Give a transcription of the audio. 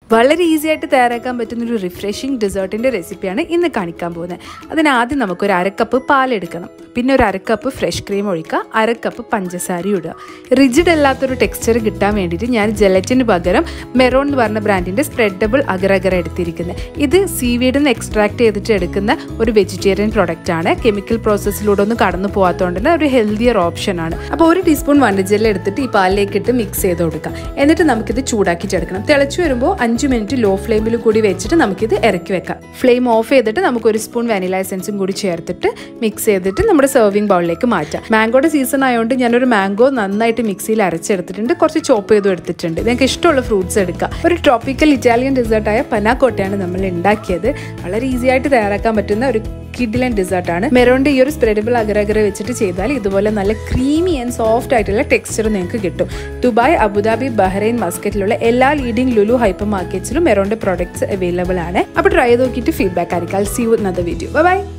വളരെ ഈസി ആയിട്ട് തയ്യാറാക്കാൻ പറ്റുന്ന ഒരു റിഫ്രഷിംഗ് ഡെസേർട്ടിൻ്റെ റെസിപ്പിയാണ് ഇന്ന് കാണിക്കാൻ പോകുന്നത് അതിനാദ്യം നമുക്കൊരു അരക്കപ്പ് പാലെടുക്കണം പിന്നെ ഒരു അരക്കപ്പ് ഫ്രഷ് ക്രീം ഒഴിക്കുക അരക്കപ്പ് പഞ്ചസാര ഇടുക റിജിഡ് അല്ലാത്തൊരു ടെക്സ്ചർ കിട്ടാൻ വേണ്ടിയിട്ട് ഞാൻ ജലറ്റിന് പകരം മെറോൺ എന്ന് പറഞ്ഞ ബ്രാൻഡിൻ്റെ സ്പ്രെഡബിൾ അഗറഗറ എടുത്തിരിക്കുന്നത് ഇത് സീവീഡിൽ നിന്ന് എക്സ്ട്രാക്ട് ചെയ്തിട്ട് എടുക്കുന്ന ഒരു വെജിറ്റേറിയൻ പ്രൊഡക്റ്റ് ആണ് കെമിക്കൽ പ്രോസസ്സിലൂടെ ഒന്നും കടന്നു പോകാത്തതുകൊണ്ട് തന്നെ ഒരു ഹെൽത്തിയർ ഓപ്ഷൻ ആണ് അപ്പോൾ ഒരു ടീസ്പൂൺ വണ്ടജെല്ല എടുത്തിട്ട് ഈ പാലിലേക്ക് ഇട്ട് മിക്സ് ചെയ്ത് കൊടുക്കാം എന്നിട്ട് നമുക്കിത് ചൂടാക്കിച്ചെടുക്കണം തിളച്ചു വരുമ്പോൾ അഞ്ച് മിനിറ്റ് ലോ ഫ്ലെയിമിൽ കൂടി വെച്ചിട്ട് നമുക്കിത് ഇറക്കി വെക്കാം ഫ്ലെയിം ഓഫ് ചെയ്തിട്ട് നമുക്ക് ഒരു സ്പൂൺ വാനില എസൻസും കൂടി ചേർത്തിട്ട് മിക്സ് ചെയ്തിട്ട് നമ്മുടെ സെർവിംഗ് ബൗളിലേക്ക് മാറ്റാം മാംഗോയുടെ സീസൺ ആയതുകൊണ്ട് ഞാനൊരു മാംഗോ നന്നായിട്ട് മിക്സിയിൽ അരച്ചെടുത്തിട്ടുണ്ട് കുറച്ച് ചോപ്പ് ചെയ്തും എടുത്തിട്ടുണ്ട് നിങ്ങൾക്ക് ഇഷ്ടമുള്ള ഫ്രൂട്ട്സ് എടുക്കുക ഒരു ട്രോപ്പിക്കൽ ഇറ്റാലിയൻ ഡെസേർട്ടായ പനാക്കോട്ടയാണ് നമ്മൾ ഉണ്ടാക്കിയത് വളരെ ഈസി ആയിട്ട് തയ്യാറാക്കാൻ പറ്റുന്ന ഒരു കിഡിലൻ ഡെസേർട്ടാണ് മെറോണിന്റെ ഈ ഒരു സ്പ്രെഡബിൾ അഗ്രഗര വെച്ചിട്ട് ചെയ്താൽ ഇതുപോലെ നല്ല ക്രീമി ആൻഡ് സോഫ്റ്റ് ആയിട്ടുള്ള ടെക്സ്ചർ നിങ്ങൾക്ക് കിട്ടും ദുബായ് അബുദാബി ബഹ്റൈൻ മസ്കറ്റിലുള്ള എല്ലാ ലീഡിംഗ് ലുലു ഹൈപ്പർ മാർക്കറ്റ്സിലും മെറോണിന്റെ പ്രോഡക്ട്സ് അവൈലബിൾ ആണ് അപ്പോൾ ട്രൈ ചെയ്ത് നോക്കിയിട്ട് ഫീഡ്ബാക്ക് ആയിരിക്കും സി യു നദ വീഡിയോ ബൈ